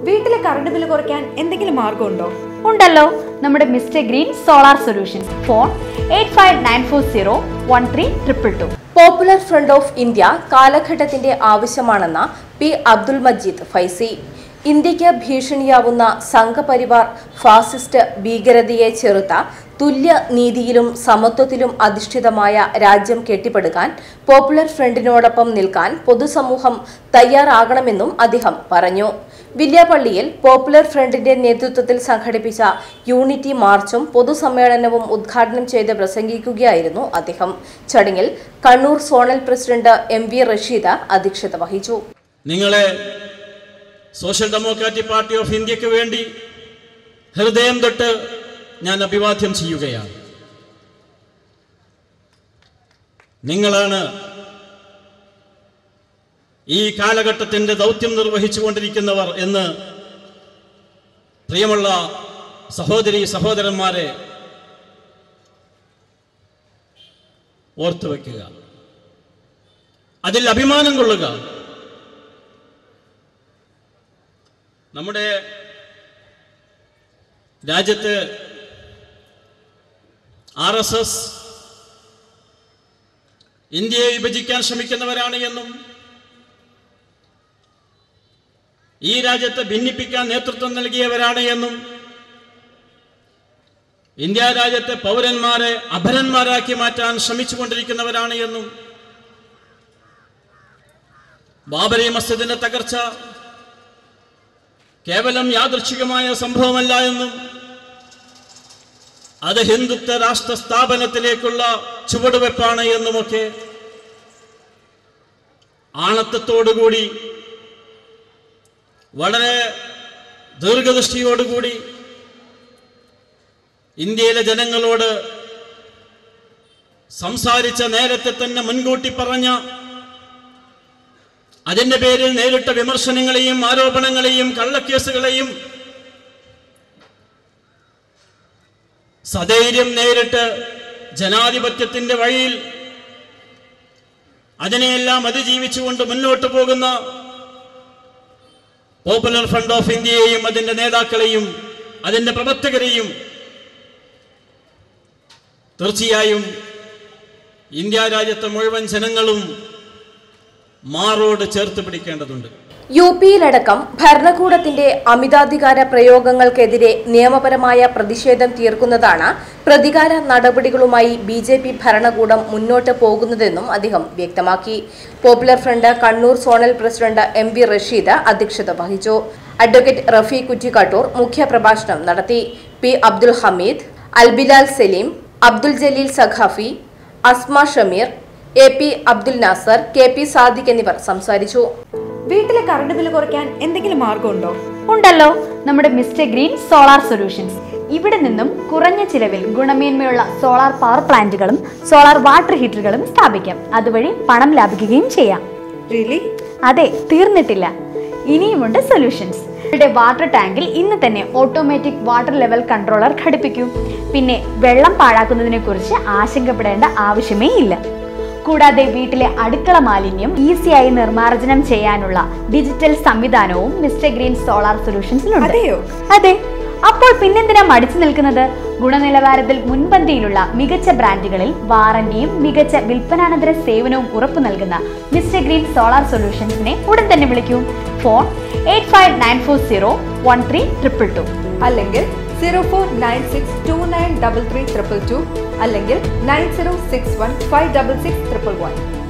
വീട്ടിലെ current bill കുറയ്ക്കാൻ എന്തെങ്കിലും മാർഗമുണ്ടോ ഉണ്ടല്ലോ നമ്മുടെ mister green solar solutions phone eight five nine four zero one three triple two popular front of India കാലഘട്ടത്തിന്റെ ആവശ്യമാണെന്ന പി അബ്ദുൽ മജീദ് ഫൈസി ഇന്ത്യക്ക് ഭീഷണിയാവുന്ന സംഘപരിവാർ ഫാസിസ്റ്റ് ഭീകരതയെ ചെറുത്ത തുല്യ നീതിയിലും സമത്വത്തിലും അധിഷ്ഠിതമായ രാജ്യം കെട്ടിപ്പടുക്കാൻ പോപ്പുലർ ഫ്രണ്ടിനോടൊപ്പം നിൽക്കാൻ പൊതുസമൂഹം തയ്യാറാകണമെന്നും അദ്ദേഹം പറഞ്ഞു വില്യാപള്ളിയിൽ പോപ്പുലർ ഫ്രണ്ടിന്റെ നേതൃത്വത്തിൽ സംഘടിപ്പിച്ച യൂണിറ്റി മാർച്ചും പൊതുസമ്മേളനവും ഉദ്ഘാടനം ചെയ്ത് പ്രസംഗിക്കുകയായിരുന്നു അദ്ദേഹം ചടങ്ങിൽ Kannur zonal president M V Rasheed അധ്യക്ഷത വഹിച്ചു നിങ്ങളെ സോഷ്യൽ ഡെമോക്രാറ്റിക് പാർട്ടി ഓഫ് ഇന്ത്യക്ക് വേണ്ടി ഹൃദയം തൊട്ട് ഞാൻ അഭിവാദ്യം ചെയ്യുകയാണ് നിങ്ങളാണ് ഈ കാലഘട്ടത്തിന്റെ ദൗത്യം നിർവഹിച്ചുകൊണ്ടിരിക്കുന്നവർ എന്ന് പ്രിയമുള്ള സഹോദരി സഹോദരന്മാരെ ഓർത്തു വയ്ക്കുക അതിൽ അഭിമാനം കൊള്ളുക നമ്മുടെ രാജ്യത്ത് ആർ എസ് എസ് ഇന്ത്യയെ വിഭജിക്കാൻ ശ്രമിക്കുന്നവരാണ് എന്നും ഈ രാജ്യത്തെ ഭിന്നിപ്പിക്കാൻ നേതൃത്വം നൽകിയവരാണ് എന്നും ഇന്ത്യ രാജ്യത്തെ പൗരന്മാരെ അപരന്മാരാക്കി മാറ്റാൻ ശ്രമിച്ചുകൊണ്ടിരിക്കുന്നവരാണ് എന്നും ബാബരി മസ്ജിദിന്റെ തകർച്ച കേവലം യാദൃച്ഛികമായ സംഭവമല്ല എന്നും അത് ഹിന്ദുത്വ രാഷ്ട്ര സ്ഥാപനത്തിലേക്കുള്ള ചുവടുവെപ്പാണ് എന്നുമൊക്കെ ആണത്തത്തോടുകൂടി വളരെ ദീർഘദൃഷ്ടിയോടുകൂടി ഇന്ത്യയിലെ ജനങ്ങളോട് സംസാരിച്ച നേരത്തെ തന്നെ മുൻകൂട്ടി പറഞ്ഞ അതിന്റെ പേരിൽ നേരിട്ട വിമർശനങ്ങളെയും ആരോപണങ്ങളെയും കള്ളക്കേസുകളെയും സധൈര്യം നേരിട്ട് ജനാധിപത്യത്തിന്റെ വഴിയിൽ അതിനെയെല്ലാം അതിജീവിച്ചുകൊണ്ട് മുന്നോട്ട് പോകുന്ന പോപ്പുലർ ഫ്രണ്ട് ഓഫ് ഇന്ത്യയെയും അതിന്റെ നേതാക്കളെയും അതിന്റെ പ്രവർത്തകരെയും തീർച്ചയായും ഇന്ത്യ രാജ്യത്തെ മുഴുവൻ ജനങ്ങളും മാറോട് ചേർത്ത് പിടിക്കേണ്ടതുണ്ട് യു പിയിലടക്കം ഭരണകൂടത്തിന്റെ അമിതാധികാര പ്രയോഗങ്ങൾക്കെതിരെ നിയമപരമായ പ്രതിഷേധം തീർക്കുന്നതാണ് പ്രതികാര നടപടികളുമായി ബി ജെ പി ഭരണകൂടം മുന്നോട്ട് പോകുന്നതെന്നും അദ്ദേഹം വ്യക്തമാക്കി popular front Kannur zonal president M V Rasheed അധ്യക്ഷത വഹിച്ചു അഡ്വക്കേറ്റ് റഫി കുറ്റിക്കാട്ടൂർ മുഖ്യപ്രഭാഷണം നടത്തി P Abdul Hameed Albilal Saleem Abdul Jaleel Saqafi Asma Shameer A P Abdul Nasar K P Sadiq എന്നിവർ സംസാരിച്ചു വീട്ടിലെ കറണ്ട് ബില്ല് കുറയ്ക്കാൻ എന്തെങ്കിലും മാർഗമുണ്ടോ ഉണ്ടല്ലോ നമ്മുടെ മിസ്റ്റർ ഗ്രീൻ സോളാർ സൊല്യൂഷൻസ് ഇവിടെ നിന്നും കുറഞ്ഞ ചിലവിൽ ഗുണമേന്മയുള്ള സോളാർ പവർ പ്ലാന്റുകളും സോളാർ വാട്ടർ ഹീറ്ററുകളും സ്ഥാപിക്കാം അതുവഴി പണം ലാഭിക്കുകയും ചെയ്യാം റിയലി അതെ തീർന്നിട്ടില്ല ഇനിയുമുണ്ട് സൊല്യൂഷൻസ് നിങ്ങളുടെ വാട്ടർ ടാങ്കിൽ ഇന്ന് തന്നെ ഓട്ടോമാറ്റിക് വാട്ടർ ലെവൽ കൺട്രോളർ ഘടിപ്പിക്കൂ പിന്നെ വെള്ളം പാഴാക്കുന്നതിനെ കുറിച്ച് ആശങ്കപ്പെടേണ്ട ആവശ്യമേ ഇല്ല കൂടാതെ വീട്ടിലെ അടുക്കള മാലിന്യം ഈസിയായി നിർമ്മാർജ്ജനം ചെയ്യാനുള്ള ഡിജിറ്റൽ സംവിധാനവും മിസ്റ്റർ ഗ്രീൻ സോളാർ സൊല്യൂഷൻസിലുണ്ട് അതെയോ? അതെ അപ്പോൾ പിന്നെന്തിനാ മടിച്ചു നിൽക്കുന്നത് ഗുണനിലവാരത്തിൽ മുൻപന്തിയിലുള്ള മികച്ച ബ്രാൻഡുകളിൽ വാറന്റിയും മികച്ച വിൽപ്പനാനന്തര സേവനവും ഉറപ്പു നൽകുന്ന മിസ്റ്റർ ഗ്രീൻ സോളാർ സൊല്യൂഷൻസിനെ ഉടൻ തന്നെ വിളിക്കൂ phone eight five nine four zero one three triple two അല്ലെങ്കിൽ zero four nine six two nine double three triple two അല്ലെങ്കിൽ nine zero six one five double six triple one